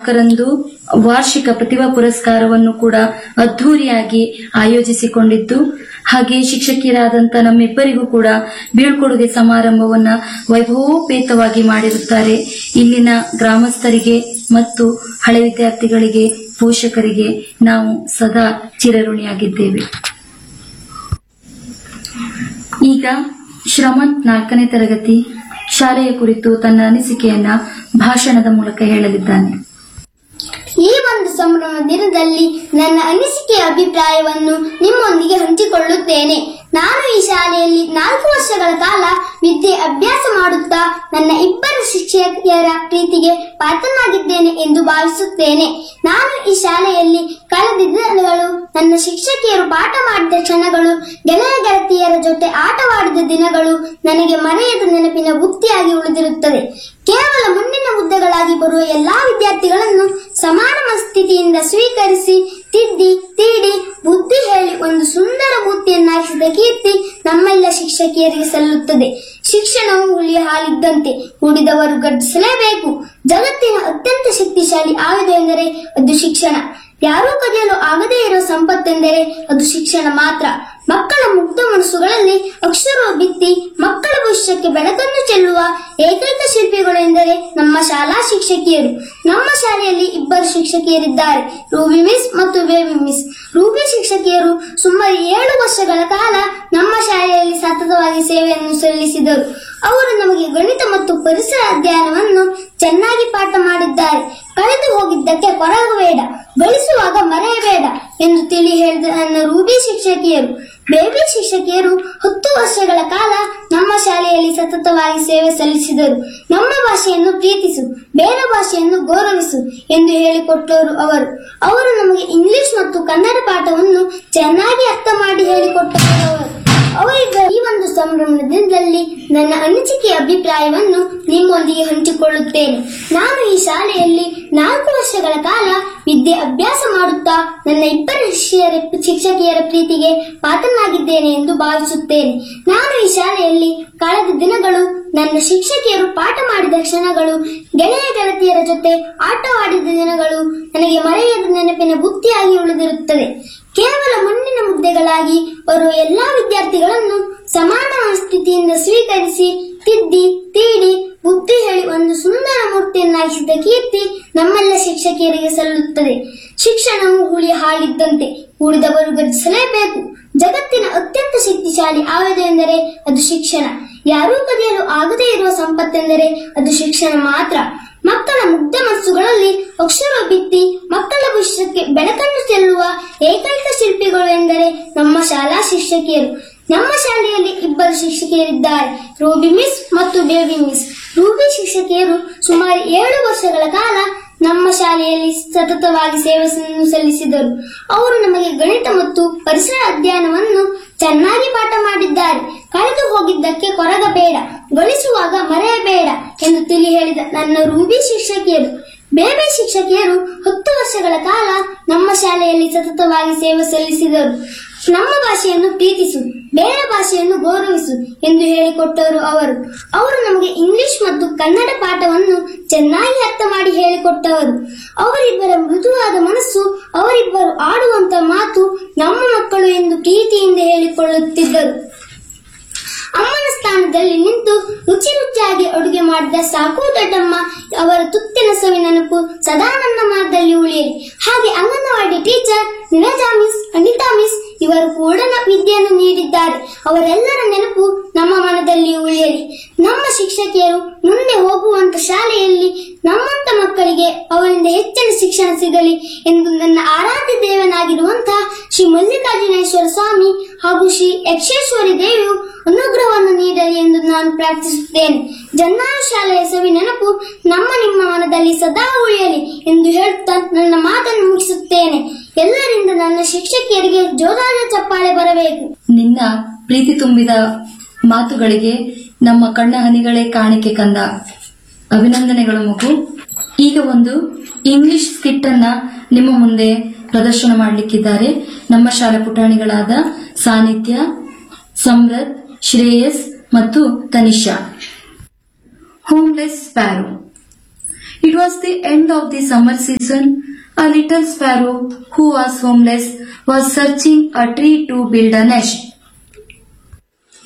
ನಾಲ್ಕರಂದು ವಾರ್ಷಿಕ ಪ್ರತಿಭಾ ಪುರಸ್ಕಾರವನ್ನು ಕೂಡ ಅದ್ಧೂರಿಯಾಗಿ ಆಯೋಜಿಸಿಕೊಂಡಿದ್ದು ಹಾಗೆ ಶಿಕ್ಷಕಿಯರಾದಂತ ನಮ್ಮಿಬ್ಬರಿಗೂ ಕೂಡ ಬೀಳ್ಕೊಡುಗೆ ಸಮಾರಂಭವನ್ನ ವೈಭವೋಪೇತವಾಗಿ ಮಾಡಿರುತ್ತಾರೆ ಇಲ್ಲಿನ ಗ್ರಾಮಸ್ಥರಿಗೆ ಮತ್ತು ಹಳೆ ವಿದ್ಯಾರ್ಥಿಗಳಿಗೆ ಪೋಷಕರಿಗೆ ನಾವು ಸದಾ ಚಿರಋಣಿಯಾಗಿದ್ದೇವೆ ಈಗ ಶ್ರಮಂತ್ ನಾಲ್ಕನೇ ತರಗತಿ ಶಾಲೆಯ ಕುರಿತು ತನ್ನ ಅನಿಸಿಕೆಯನ್ನ ಭಾಷಣದ ಮೂಲಕ ಹೇಳಲಿದ್ದಾನೆ ಈ ಒಂದು ಸಂಭ್ರಮ ದಿನದಲ್ಲಿ ನನ್ನ ಅನಿಸಿಕೆಯ ಅಭಿಪ್ರಾಯವನ್ನು ನಿಮ್ಮೊಂದಿಗೆ ಹಂಚಿಕೊಳ್ಳುತ್ತೇನೆ ನಾನು ಈ ಶಾಲೆಯಲ್ಲಿ ನಾಲ್ಕು ವರ್ಷಗಳ ಕಾಲ ವಿದ್ಯೆ ಅಭ್ಯಾಸ ಮಾಡುತ್ತಾ ನನ್ನ ಇಬ್ಬರು ಶಿಕ್ಷಕಿಯರ ಪ್ರೀತಿಗೆ ಪಾತ್ರನಾಗಿದ್ದೇನೆ ಎಂದು ಭಾವಿಸುತ್ತೇನೆ ನಾನು ಈ ಶಾಲೆಯಲ್ಲಿ ಕಳೆದ ದಿನಗಳು ನನ್ನ ಶಿಕ್ಷಕಿಯರು ಪಾಠ ಮಾಡಿದ ಕ್ಷಣಗಳು ಗೆಳೆಯ ಗೆಳತಿಯರ ಜೊತೆ ಆಟವಾಡಿದ ದಿನಗಳು ನನಗೆ ಮರೆಯದ ನೆನಪಿನ ಬುತ್ತಿಯಾಗಿ ಉಳಿದಿರುತ್ತದೆ ಕೇವಲ ಮುಂದಿನ ಹುದ್ದೆಗಳಾಗಿ ಬರುವ ಎಲ್ಲಾ ವಿದ್ಯಾರ್ಥಿಗಳನ್ನು ಸಮಾನ ಮನಸ್ಥಿತಿಯಿಂದ ಸ್ವೀಕರಿಸಿ ತಿದ್ದಿ ತೀಡಿ ಬುದ್ಧಿ ಹೇಳಿ ಒಂದು ಸುಂದರ ಬುದ್ಧಿಯನ್ನಾಗಿಸಿದ ಕೀರ್ತಿ ನಮ್ಮೆಲ್ಲ ಶಿಕ್ಷಕಿಯರಿಗೆ ಸಲ್ಲುತ್ತದೆ ಶಿಕ್ಷಣವು ಹುಲಿಯ ಹಾಲಿದ್ದಂತೆ ಉಳಿದವರು ಗರ್ಜಿಸಲೇಬೇಕು ಜಗತ್ತಿನ ಅತ್ಯಂತ ಶಕ್ತಿಶಾಲಿ ಆಯುಧ ಎಂದರೆ ಅದು ಶಿಕ್ಷಣ ಯಾರೂ ಕದಿಯಲು ಆಗದೇ ಇರೋ ಸಂಪತ್ತೆಂದರೆ ಅದು ಶಿಕ್ಷಣ ಮಾತ್ರ ಮಕ್ಕಳ ಮುಗ್ಧ ಮನಸ್ಸುಗಳಲ್ಲಿ ಅಕ್ಷರವು ಬಿತ್ತಿ ಮಕ್ಕಳ ಭವಿಷ್ಯಕ್ಕೆ ಬೆಳಕನ್ನು ಚೆಲ್ಲುವ ಏಕೈಕ ಶಿಲ್ಪಿಗಳು ಎಂದರೆ ನಮ್ಮ ಶಾಲಾ ಶಿಕ್ಷಕಿಯರು ನಮ್ಮ ಶಾಲೆಯಲ್ಲಿ ಇಬ್ಬರು ಶಿಕ್ಷಕಿಯರಿದ್ದಾರೆ ರೂಬಿ ಮಿಸ್ ಮತ್ತು ಬೇಬಿ ಮಿಸ್ ರೂಬಿ ಶಿಕ್ಷಕಿಯರು ಸುಮಾರು ಏಳು ವರ್ಷಗಳ ಕಾಲ ನಮ್ಮ ಶಾಲೆಯಲ್ಲಿ ಸತತವಾಗಿ ಸೇವೆಯನ್ನು ಸಲ್ಲಿಸಿದರು ಅವರು ನಮಗೆ ಗಣಿತ ಮತ್ತು ಪರಿಸರ ಅಧ್ಯಯನವನ್ನು ಚೆನ್ನಾಗಿ ಪಾಠ ಮಾಡಿದ್ದಾರೆ ಕಳೆದು ಹೋಗಿದ್ದಕ್ಕೆ ಕೊರಗಬೇಡ ಗಳಿಸುವಾಗ ಮರೆಯಬೇಡ ಎಂದು ತಿಳಿ ಹೇಳಿದ ನನ್ನ ರೂಬಿ ಶಿಕ್ಷಕಿಯರು ಬೇಬಿ ಶಿಕ್ಷಕಿಯರು ಹತ್ತು ವರ್ಷಗಳ ಕಾಲ ನಮ್ಮ ಶಾಲೆಯಲ್ಲಿ ಸತತವಾಗಿ ಸೇವೆ ಸಲ್ಲಿಸಿದರು ನಮ್ಮ ಭಾಷೆಯನ್ನು ಪ್ರೀತಿಸು ಬೇರೆ ಭಾಷೆಯನ್ನು ಗೌರವಿಸು ಎಂದು ಹೇಳಿಕೊಟ್ಟವರು ಅವರು ಅವರು ನಮಗೆ ಇಂಗ್ಲಿಷ್ ಮತ್ತು ಕನ್ನಡ ಪಾಠವನ್ನು ಚೆನ್ನಾಗಿ ಅರ್ಥ ಮಾಡಿ ಹೇಳಿಕೊಟ್ಟವರು ಅವರು ಅವರಿಬ್ಬರ ಈ ಒಂದು ಸಂಭ್ರಮದಲ್ಲಿ ನನ್ನ ಅನಿಸಿಕೆಯ ಅಭಿಪ್ರಾಯವನ್ನು ನಿಮ್ಮೊಂದಿಗೆ ಹಂಚಿಕೊಳ್ಳುತ್ತೇನೆ ನಾನು ಈ ಶಾಲೆಯಲ್ಲಿ ನಾಲ್ಕು ವರ್ಷಗಳ ಕಾಲ ವಿದ್ಯೆ ಅಭ್ಯಾಸ ಮಾಡುತ್ತಾ ನನ್ನ ಇಬ್ಬರ ಶಿಷ್ಯರ ಶಿಕ್ಷಕಿಯರ ಪ್ರೀತಿಗೆ ಪಾತ್ರನಾಗಿದ್ದೇನೆ ಎಂದು ಭಾವಿಸುತ್ತೇನೆ ನಾನು ಈ ಶಾಲೆಯಲ್ಲಿ ಕಳೆದ ದಿನಗಳು ನನ್ನ ಶಿಕ್ಷಕಿಯರು ಪಾಠ ಮಾಡಿದ ಕ್ಷಣಗಳು ಗೆಳೆಯ ಗೆಳತಿಯರ ಜೊತೆ ಆಟವಾಡಿದ ದಿನಗಳು ನನಗೆ ಮರೆಯದ ನೆನಪಿನ ಬುತ್ತಿಯಾಗಿ ಉಳಿದಿರುತ್ತದೆ ಕೇವಲ ಮಣ್ಣಿನ ಮುದ್ದೆಗಳಾಗಿ ಬರುವ ಎಲ್ಲಾ ವಿದ್ಯಾರ್ಥಿಗಳನ್ನು ಸಮಾನ ಸ್ಥಿತಿಯಿಂದ ಸ್ವೀಕರಿಸಿ ತಿದ್ದಿ ತೀಡಿ ಬುದ್ಧಿ ಹೇಳಿ ಒಂದು ಸುಂದರ ಮೂರ್ತಿಯನ್ನಾಗಿಸಿದ ಕೀರ್ತಿ ನಮ್ಮೆಲ್ಲ ಶಿಕ್ಷಕಿಯರಿಗೆ ಸಲ್ಲುತ್ತದೆ ಶಿಕ್ಷಣವು ಹುಳಿ ಹಾಲಿದ್ದಂತೆ ಉಳಿದವರು ಗರ್ಜಿಸಲೇಬೇಕು ಜಗತ್ತಿನ ಅತ್ಯಂತ ಶಕ್ತಿಶಾಲಿ ಆಯುಧ ಎಂದರೆ ಅದು ಶಿಕ್ಷಣ ಯಾರೂ ಕದಿಯಲು ಆಗದೇ ಇರುವ ಸಂಪತ್ತೆಂದರೆ ಅದು ಶಿಕ್ಷಣ ಮಾತ್ರ ಮಕ್ಕಳ ಮುಗ್ಧ ಮನಸ್ಸುಗಳಲ್ಲಿ ಅಕ್ಷರ ಬಿತ್ತಿ ಮಕ್ಕಳ ಭವಿಷ್ಯಕ್ಕೆ ಬೆಳಕನ್ನು ಚೆಲ್ಲುವ ಏಕೈಕ ಶಿಲ್ಪಿಗಳು ಎಂದರೆ ನಮ್ಮ ಶಾಲಾ ಶಿಕ್ಷಕಿಯರು ನಮ್ಮ ಶಾಲೆಯಲ್ಲಿ ಇಬ್ಬರು ಶಿಕ್ಷಕಿಯರಿದ್ದಾರೆ ರೂಬಿ ಮಿಸ್ ಮತ್ತು ಬೇಬಿ ಮಿಸ್ ರೂಬಿ ಶಿಕ್ಷಕಿಯರು ಸುಮಾರು ಏಳು ವರ್ಷಗಳ ಕಾಲ ನಮ್ಮ ಶಾಲೆಯಲ್ಲಿ ಸತತವಾಗಿ ಸೇವೆಯನ್ನು ಸಲ್ಲಿಸಿದರು ಅವರು ನಮಗೆ ಗಣಿತ ಮತ್ತು ಪರಿಸರ ಅಧ್ಯಯನವನ್ನು ಚೆನ್ನಾಗಿ ಪಾಠ ಮಾಡಿದ್ದಾರೆ ಕಳೆದು ಹೋಗಿದ್ದಕ್ಕೆ ಕೊರಗಬೇಡ ಗಳಿಸುವಾಗ ಮರೆಯಬೇಡ ಎಂದು ತಿಳಿ ಹೇಳಿದ ನನ್ನ ರೂಬಿ ಶಿಕ್ಷಕಿಯರು ಬೇಬೆ ಶಿಕ್ಷಕಿಯರು ಹತ್ತು ವರ್ಷಗಳ ಕಾಲ ನಮ್ಮ ಶಾಲೆಯಲ್ಲಿ ಸತತವಾಗಿ ಸೇವೆ ಸಲ್ಲಿಸಿದರು ನಮ್ಮ ಭಾಷೆಯನ್ನು ಪ್ರೀತಿಸು ಬೇರೆ ಭಾಷೆಯನ್ನು ಗೌರವಿಸು ಎಂದು ಹೇಳಿಕೊಟ್ಟವರು ಅವರು ಅವರು ನಮಗೆ ಇಂಗ್ಲಿಷ್ ಮತ್ತು ಕನ್ನಡ ಪಾಠವನ್ನು ಚೆನ್ನಾಗಿ ಅರ್ಥ ಮಾಡಿ ಹೇಳಿಕೊಟ್ಟವರು ಅವರಿಬ್ಬರ ಮೃದುವಾದ ಮನಸ್ಸು ಅವರಿಬ್ಬರು ಆಡುವಂತ ಮಾತು ನಮ್ಮ ಮಕ್ಕಳು ಎಂದು ಪ್ರೀತಿಯಿಂದ ಹೇಳಿಕೊಳ್ಳುತ್ತಿದ್ದರು ಅಮ್ಮನ ಸ್ಥಾನದಲ್ಲಿ ನಿಂತು ರುಚಿ ರುಚಿಯಾಗಿ ಅಡುಗೆ ಮಾಡಿದ ಸಾಕು ದೊಡ್ಡಮ್ಮ ಅವರ ತುತ್ತಿನ ಸವಿ ನೆನಪು ಸದಾ ನನ್ನ ಮಾರ್ಗದಲ್ಲಿ ಉಳಿಯಲಿ ಹಾಗೆ anganwadi teacher Niraja miss Anitha miss ಇವರು ಕೂಡ ನ- ವಿದ್ಯೆಯನ್ನು ನೀಡಿದ್ದಾರೆ ಅವರೆಲ್ಲರ ನೆನಪು ನಮ್ಮ ಮನದಲ್ಲಿ ಉಳಿಯಲಿ ನಮ್ಮ ಶಿಕ್ಷಕಿಯರು ಮುಂದೆ ಹೋಗುವಂತ ಶಾಲೆಯಲ್ಲಿ ನಮ್ಮಂತ ಮಕ್ಕಳಿಗೆ ಅವರಿಂದ ಹೆಚ್ಚಿನ ಶಿಕ್ಷಣ ಸಿಗಲಿ ಎಂದು ನನ್ನ ಆರಾಧ್ಯ ದೇವನಾಗಿರುವಂತಹ ಶ್ರೀ ಮಲ್ಲಿಕಾರ್ಜುನೇಶ್ವರ ಸ್ವಾಮಿ ಹಾಗೂ ಶ್ರೀ ಯಕ್ಷೇಶ್ವರಿ ದೇವಿಯು ಅನುಗ್ರಹವನ್ನು ನೀಡಲಿ ಎಂದು ನಾನು ಪ್ರಾರ್ಥಿಸುತ್ತೇನೆ ಜನ್ನಾರು ಶಾಲೆಯ ಸವಿ ನೆನಪು ನಮ್ಮ ನಿಮ್ಮ ಮನದಲ್ಲಿ ಸದಾ ಉಳಿಯಲಿ ಎಂದು ಹೇಳುತ್ತಾ ನನ್ನ ಮಾತನ್ನು ಮುಗಿಸುತ್ತೇನೆ ಎಲ್ಲರಿಂದ ನನ್ನ ಶಿಕ್ಷಕಿಯರಿಗೆ ಜೋರಾದ ಚಪ್ಪಾಳೆ ಬರಬೇಕು ನಿನ್ನ ಪ್ರೀತಿ ತುಂಬಿದ ಮಾತುಗಳಿಗೆ ನಮ್ಮ ಕಣ್ಣ ಹನಿಗಳೇ ಕಾಣಿಕೆ ಕಂದ ಅಭಿನಂದನೆಗಳು ಮಗು ಈಗ ಒಂದು ಇಂಗ್ಲಿಷ್ ಸ್ಕಿಟ್ ಅನ್ನ ನಿಮ್ಮ ಮುಂದೆ ಪ್ರದರ್ಶನ ಮಾಡಲಿಕ್ಕಿದ್ದಾರೆ ನಮ್ಮ ಶಾಲಾ ಪುಟಾಣಿಗಳಾದ ಸಾನಿಧ್ಯ ಸಮೃದ್ಧ್ ಶ್ರೇಯಸ್ ಮತ್ತು Tanisha homeless sparrow It was the end of the summer season. A little sparrow who was homeless was searching a tree to build a nest.